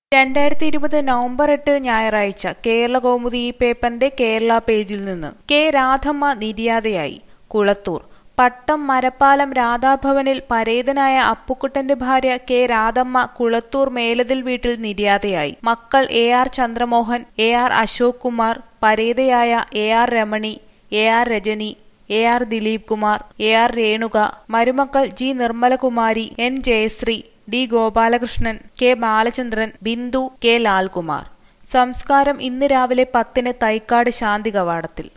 രണ്ടായിരത്തി ഇരുപത് നവംബർ എട്ട് ഞായറാഴ്ച കേരളകൗമുദി ഈ പേപ്പറിന്റെ കേരള പേജിൽ നിന്ന് കെ രാധമ്മ നിര്യാതയായി കുളത്തൂർ പട്ടം മരപ്പാലം രാധാഭവനിൽ പരേതനായ അപ്പുക്കുട്ടന്റെ ഭാര്യ കെ രാധമ്മ കുളത്തൂർ മേലതിൽ വീട്ടിൽ നിര്യാതയായി മക്കൾ A R Chandramohan A R Ashok Kumar പരേതയായ A R Ramani A R Rajani A R Dileep Kumar A R Renuka മരുമക്കൾ G Nirmalakumari N Jayasree D Gopalakrishnan K Balachandran Bindu K Lalkumar സംസ്കാരം ഇന്ന് രാവിലെ പത്തിന് തൈക്കാട് ശാന്തി കവാടത്തിൽ